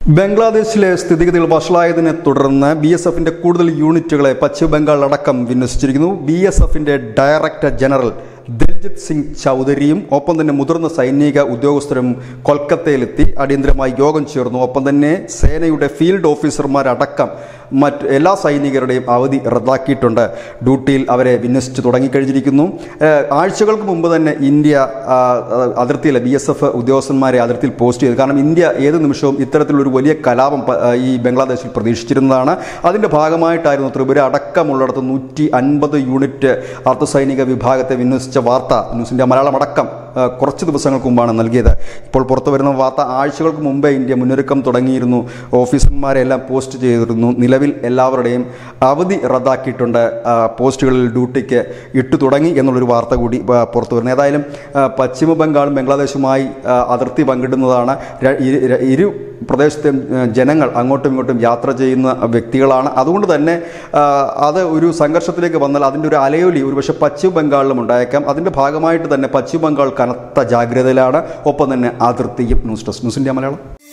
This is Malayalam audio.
ബംഗ്ലാദേശിലെ സ്ഥിതിഗതികൾ വഷളായതിനെ തുടർന്ന് ബി എസ് എഫിന്റെ കൂടുതൽ യൂണിറ്റുകളെ പശ്ചിമ ബംഗാൾ അടക്കം വിന്യസിച്ചിരിക്കുന്നു ബി എസ് എഫിന്റെ ഡയറക്ടർ ജനറൽ ദൽജിത് സിംഗ് ചൗധരിയും ഒപ്പം തന്നെ മുതിർന്ന സൈനിക ഉദ്യോഗസ്ഥരും കൊൽക്കത്തയിലെത്തി അടിയന്തരമായി യോഗം ചേർന്നു ഒപ്പം തന്നെ സേനയുടെ ഫീൽഡ് ഓഫീസർമാരടക്കം മറ്റ് എല്ലാ സൈനികരുടെയും അവധി റദ്ദാക്കിയിട്ടുണ്ട് ഡ്യൂട്ടിയിൽ അവരെ വിന്യസിച്ച് തുടങ്ങിക്കഴിഞ്ഞിരിക്കുന്നു ഏഹ് ആഴ്ചകൾക്ക് മുമ്പ് തന്നെ ഇന്ത്യ ആ, അതിർത്തിയിലെ ബി എസ് എഫ് ഉദ്യോഗസ്ഥന്മാരെ അതിർത്തിയിൽ പോസ്റ്റ് ചെയ്തു കാരണം ഇന്ത്യ ഏത് നിമിഷവും ഇത്തരത്തിലൊരു വലിയ കലാപം പ- ആ, ഈ ബംഗ്ലാദേശിൽ പ്രതീക്ഷിച്ചിരുന്നതാണ് അതിൻ്റെ ഭാഗമായിട്ടായിരുന്നു ത്രിപുര അടക്കമുള്ളിടത്ത് നൂറ്റി അൻപത് യൂണിറ്റ് അർദ്ധസൈനിക വിഭാഗത്തെ വിന്യസിച്ച വാർത്ത ന്യൂസ് ഇന്ത്യ മലയാളം അടക്കം ആ, കുറച്ച് ദിവസങ്ങൾക്ക് മുമ്പാണ് നൽകിയത് ഇപ്പോൾ പുറത്തു വരുന്ന വാർത്ത ആഴ്ചകൾക്ക് മുമ്പേ ഇന്ത്യ മുന്നൊരുക്കം തുടങ്ങിയിരുന്നു ഓഫീസർമാരെ എല്ലാം പോസ്റ്റ് ചെയ്തിരുന്നു നിലവിൽ എല്ലാവരുടെയും അവധി റദ്ദാക്കിയിട്ടുണ്ട് ആ, പോസ്റ്റുകളിൽ ഡ്യൂട്ടിക്ക് ഇട്ടു തുടങ്ങി എന്നുള്ളൊരു വാർത്ത കൂടി ആ, പുറത്തു വരുന്നത് ഏതായാലും ആ, പശ്ചിമ ബംഗാളും ബംഗ്ലാദേശുമായി ആ, അതിർത്തി പങ്കിടുന്നതാണ് ര- ഇരു- ര- ഇരു പ്രദേശത്തെ ആ, ജനങ്ങൾ അങ്ങോട്ടും ഇങ്ങോട്ടും യാത്ര ചെയ്യുന്ന വ്യക്തികളാണ് അതുകൊണ്ട് തന്നെ ആ, അത് ഒരു സംഘർഷത്തിലേക്ക് വന്നാൽ അതിൻ്റെ ഒരു അലയൊലി ഒരുപക്ഷെ പശ്ചിമ ബംഗാളിലും ഉണ്ടായേക്കാം അതിൻ്റെ ഭാഗമായിട്ട് തന്നെ പശ്ചിമ ബംഗാൾ കനത്ത ജാഗ്രതയിലാണ് ഒപ്പം തന്നെ അതിർത്തിയും news desk news India Malayalam